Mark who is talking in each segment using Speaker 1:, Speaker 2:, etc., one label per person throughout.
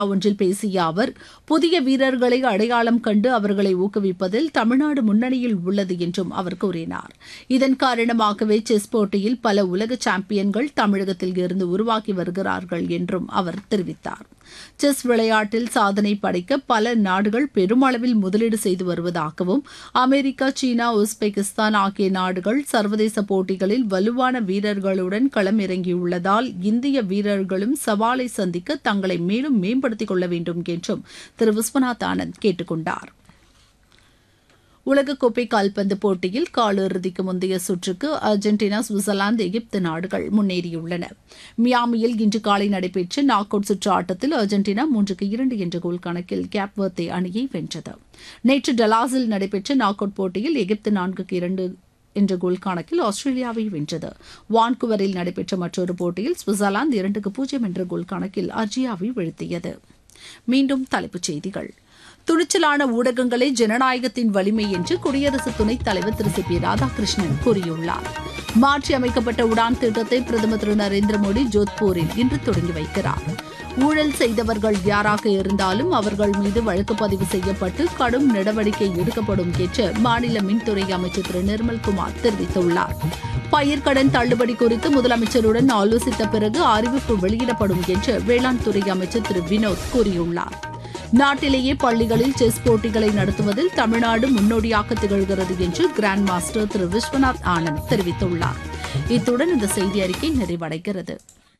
Speaker 1: ஒன்றில் பேசிய அவர் புதிய வீரர்களை அடையாளம் கண்டு அவர்களை ஊக்குவிப்பதில் தமிழ்நாடு முன்னணியில் உள்ளது என்றும் அவர் கூறினார் இதன் காரணமாகவே செஸ் போட்டியில் பல உலக சாம்பியன்கள் தமிழகத்தில் இருந்து உருவாகி வருகிறார்கள் என்றும் அவர் தெரிவித்தார் செஸ் விளையாட்டில் சாதனை படைக்க பல நாடுகள் பெருமளவில் முதலீடு செய்து வருவதாகவும் அமெரிக்கா சீனா உஸ்பெகிஸ்தான் ஆகிய நாடுகள் சர்வதேச போட்டிகளில் வலுவான வீரர்களுடன் களமிறங்கியுள்ளதால் இந்திய வீரர்களும் சவாலை சந்திக்க தங்களை மேலும் மேம்படுத்திக் கொள்ள வேண்டும் என்றும் திரு விஸ்வநாத் ஆனந்த் கேட்டுக் கொண்டார் உலகக்கோப்பை கால்பந்து போட்டியில் காலிறுதிக்கு முந்தைய சுற்றுக்கு அர்ஜென்டினா சுவிட்சர்லாந்து எகிப்து நாடுகள் முன்னேறியுள்ளன மியாமியில் இன்று காலை நடைபெற்ற நாக் அவுட் சுற்று ஆட்டத்தில் அர்ஜென்டினா மூன்றுக்கு இரண்டு என்ற கோல் கணக்கில் கேப்வர்த்தே அணியை வென்றது நேற்று டலாஸில் நடைபெற்ற நாக் அவுட் போட்டியில் எகிப்து நான்குக்கு இரண்டு என்ற கோல் கணக்கில் ஆஸ்திரேலியாவை வென்றது வான்குவரில் நடைபெற்ற மற்றொரு போட்டியில் சுவிட்சர்லாந்து இரண்டுக்கு பூஜ்ஜியம் என்ற கோல் கணக்கில் அர்ஜியாவை வீழ்த்தியது மீண்டும் தலைப்புச் செய்திகள் துணிச்சலான ஊடகங்களே ஜனநாயகத்தின் வலிமை என்று குடியரசு துணைத் தலைவர் திரு சி பி ராதாகிருஷ்ணன் கூறியுள்ளார் மாற்றி அமைக்கப்பட்ட உடான் திட்டத்தை பிரதமர் திரு நரேந்திர மோடி ஜோத்பூரில் இன்று தொடங்கி வைக்கிறார் ஊழல் செய்தவர்கள் யாராக இருந்தாலும் அவர்கள் மீது வழக்கு பதிவு செய்யப்பட்டு கடும் நடவடிக்கை எடுக்கப்படும் என்று மாநில மின்துறை அமைச்சர் திரு நிர்மல்குமார் தெரிவித்துள்ளார் பயிர்க்கடன் தள்ளுபடி குறித்து முதலமைச்சருடன் ஆலோசித்த பிறகு அறிவிப்பு வெளியிடப்படும் என்று வேளாண் துறை அமைச்சர் திரு வினோத் கூறியுள்ளார் நாட்டிலேயே பள்ளிகளில் செஸ் போட்டிகளை நடத்துவதில் தமிழ்நாடு முன்னோடியாக திகழ்கிறது என்று கிராண்ட் மாஸ்டர் திரு விஸ்வநாத் ஆனந்த் தெரிவித்துள்ளார் இத்துடன் இந்த செய்தி அறிக்கை நிறைவடைகிறது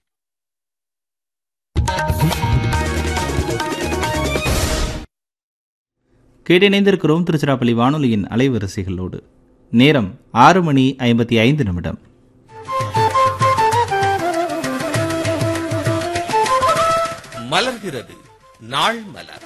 Speaker 2: கேட்டிணைந்திருக்கிறோம் திருச்சிராப்பள்ளி வானொலியின் அலைவரிசைகளோடு நேரம் ஆறு மணி ஐம்பத்தி ஐந்து நிமிடம்
Speaker 3: மலர்கிறது நாள் மலர்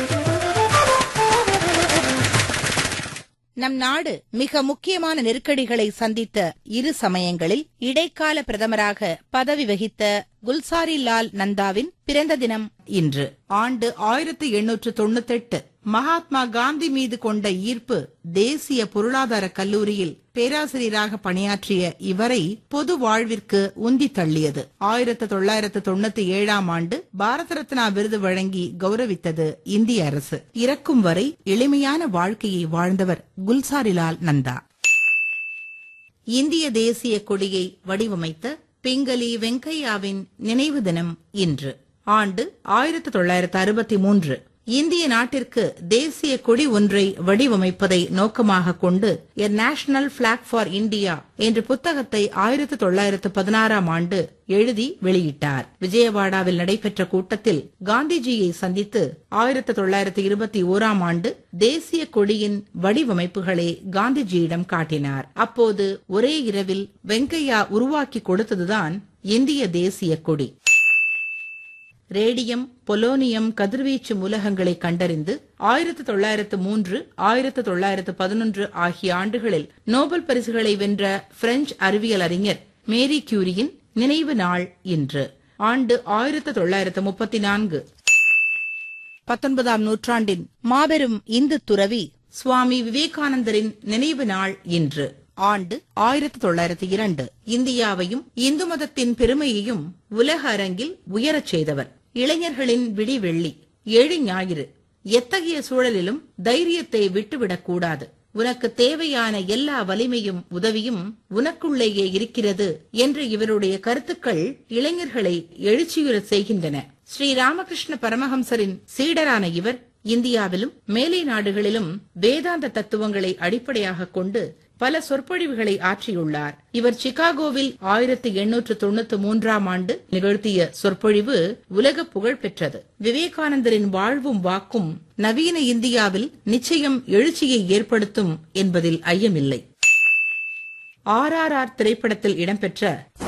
Speaker 4: நம் நாடு மிக முக்கியமான நெருக்கடிகளை சந்தித்த இரு சமயங்களில் இடைக்கால பிரதமராக பதவி வகித்த குல்சாரி லால் நந்தாவின் பிறந்த தினம் இன்று ஆண்டு ஆயிரத்தி எண்ணூற்று தொண்ணூத்தெட்டு மகாத்மா காந்தி மீது கொண்ட ஈர்ப்பு தேசிய பொருளாதார கல்லூரியில் பேராசிரியராக பணியாற்றிய இவரை பொது வாழ்விற்கு உந்தி தள்ளியது ஆயிரத்து தொள்ளாயிரத்து தொண்ணூத்தி ஏழாம் ஆண்டு பாரத ரத்னா விருது வழங்கி கௌரவித்தது இந்திய அரசு இறக்கும் வரை எளிமையான வாழ்க்கையை வாழ்ந்தவர் குல்சாரிலால் நந்தா இந்திய தேசிய கொடியை வடிவமைத்த பிங்களி வெங்கையாவின் நினைவு தினம் இன்று ஆண்டு ஆயிரத்து தொள்ளாயிரத்து அறுபத்தி மூன்று இந்திய நாட்டிற்கு தேசிய கொடி ஒன்றை வடிவமைப்பதை நோக்கமாக கொண்டு a national block for India என்ற புத்தகத்தை ஆயிரத்து தொள்ளாயிரத்து பதினாறாம் ஆண்டு எழுதி வெளியிட்டார் விஜயவாடாவில் நடைபெற்ற கூட்டத்தில் காந்திஜியை சந்தித்து ஆயிரத்து தொள்ளாயிரத்து இருபத்தி ஓராம் ஆண்டு தேசிய கொடியின் வடிவமைப்புகளை காந்திஜியிடம் காட்டினார் அப்போது ஒரே இரவில் வெங்கையா உருவாக்கி கொடுத்ததுதான் இந்திய தேசிய கொடி ரேடியம் பொலோனியம் கதிர்வீச்சு மூலகங்களை கண்டறிந்து ஆயிரத்து தொள்ளாயிரத்து மூன்று ஆயிரத்து தொள்ளாயிரத்து பதினொன்று ஆகிய ஆண்டுகளில் நோபல் பரிசுகளை வென்ற பிரெஞ்சு அறிவியல் அறிஞர் மேரி கியூரியின் நினைவு நாள் இன்று ஆண்டு ஆயிரத்து தொள்ளாயிரத்து முப்பத்தி நான்கு பத்தொன்பதாம் நூற்றாண்டின் மாபெரும் இந்து துறவி சுவாமி விவேகானந்தரின் நினைவு நாள் இன்று ஆண்டு ஆயிரத்தி தொள்ளாயிரத்தி இரண்டு இந்தியாவையும் இந்து மதத்தின் பெருமையையும் உலக அரங்கில் உயரச் செய்தவர் இளைஞர்களின் விடிவெள்ளி ஏழு ஞாயிறு எத்தகைய சூழலிலும் தைரியத்தை விட்டுவிடக் கூடாது உனக்கு தேவையான எல்லா வலிமையும் உதவியும் உனக்குள்ளேயே இருக்கிறது என்ற இவருடைய கருத்துக்கள் இளைஞர்களை எழுச்சியுறச் செய்கின்றன ஸ்ரீ ராமகிருஷ்ண பரமஹம்சரின் சீடரான இவர் இந்தியாவிலும் மேலை நாடுகளிலும் வேதாந்த தத்துவங்களை அடிப்படையாக கொண்டு பல சொற்பொழிவுகளை ஆற்றியுள்ளார் இவர் சிகாகோவில் ஆயிரத்தி எண்ணூற்று தொண்ணூத்தி மூன்றாம் ஆண்டு நிகழ்த்திய சொற்பொழிவு உலக புகழ் பெற்றது விவேகானந்தரின் வாழ்வும் வாக்கும் நவீன இந்தியாவில் நிச்சயம் எழுச்சியை ஏற்படுத்தும் என்பதில் ஐயமில்லை ஆர் ஆர் ஆர் திரைப்படத்தில் இடம்பெற்ற